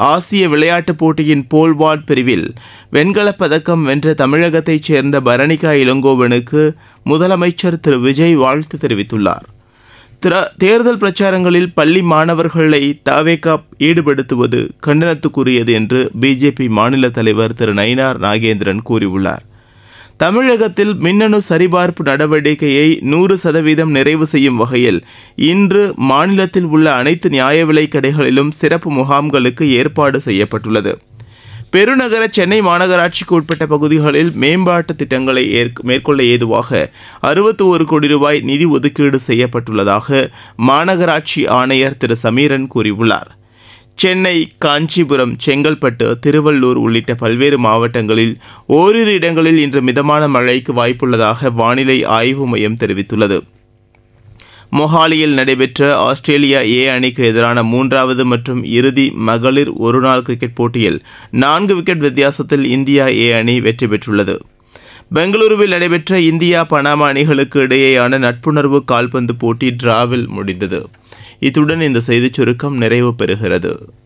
ஆசிய விளையாட்டுப் போட்டியின் போல்வால்ட் பிரிவில் வெண்கலப் பதக்கம் வென்ற தமிழகத்தைச் சேர்ந்த பரணிகா இளங்கோவனுக்கு முதலமைச்சர் திரு விஜய் வாழ்த்து தெரிவித்துள்ளார் திர- தேர்தல் பிரச்சாரங்களில் பள்ளி மாணவர்களை தாவேகா ஈடுபடுத்துவது கண்டனத்துக்குரியது என்று பிஜேபி மாநில தலைவர் திரு நயினார் நாகேந்திரன் கூறியுள்ளார் தமிழகத்தில் மின்னணு சரிபார்ப்பு நடவடிக்கையை நூறு சதவீதம் நிறைவு செய்யும் வகையில் இன்று மாநிலத்தில் உள்ள அனைத்து நியாய விலைக் கடைகளிலும் சிறப்பு முகாம்களுக்கு ஏற்பாடு செய்யப்பட்டுள்ளது பெருநகர சென்னை மாநகராட்சிக்கு உட்பட்ட பகுதிகளில் மேம்பாட்டு திட்டங்களை ஏற்க- மேற்கொள்ள ஏதுவாக அறுபத்தி ஒரு கோடி ரூபாய் நிதி ஒதுக்கீடு செய்யப்பட்டுள்ளதாக மாநகராட்சி ஆணையர் திரு சமீரன் கூறியுள்ளார் சென்னை காஞ்சிபுரம் செங்கல்பட்டு திருவள்ளூர் உள்ளிட்ட பல்வேறு மாவட்டங்களில் ஓரிரு இடங்களில் இன்று மிதமான மழைக்கு வாய்ப்புள்ளதாக வானிலை ஆய்வு மையம் தெரிவித்துள்ளது மொஹாலியில் நடைபெற்ற ஆஸ்திரேலியா ஏ அணிக்கு எதிரான மூன்றாவது மற்றும் இறுதி மகளிர் ஒருநாள் கிரிக்கெட் போட்டியில் நான்கு விக்கெட் வித்தியாசத்தில் இந்தியா ஏ அணி வெற்றி பெற்றுள்ளது பெங்களூருவில் நடைபெற்ற இந்தியா பனாமா அணிகளுக்கு இடையேயான நட்புணர்வு கால்பந்து போட்டி டிராவில் முடிந்தது இத்துடன் இந்த செய்திச் சுருக்கம் நிறைவு பெறுகிறது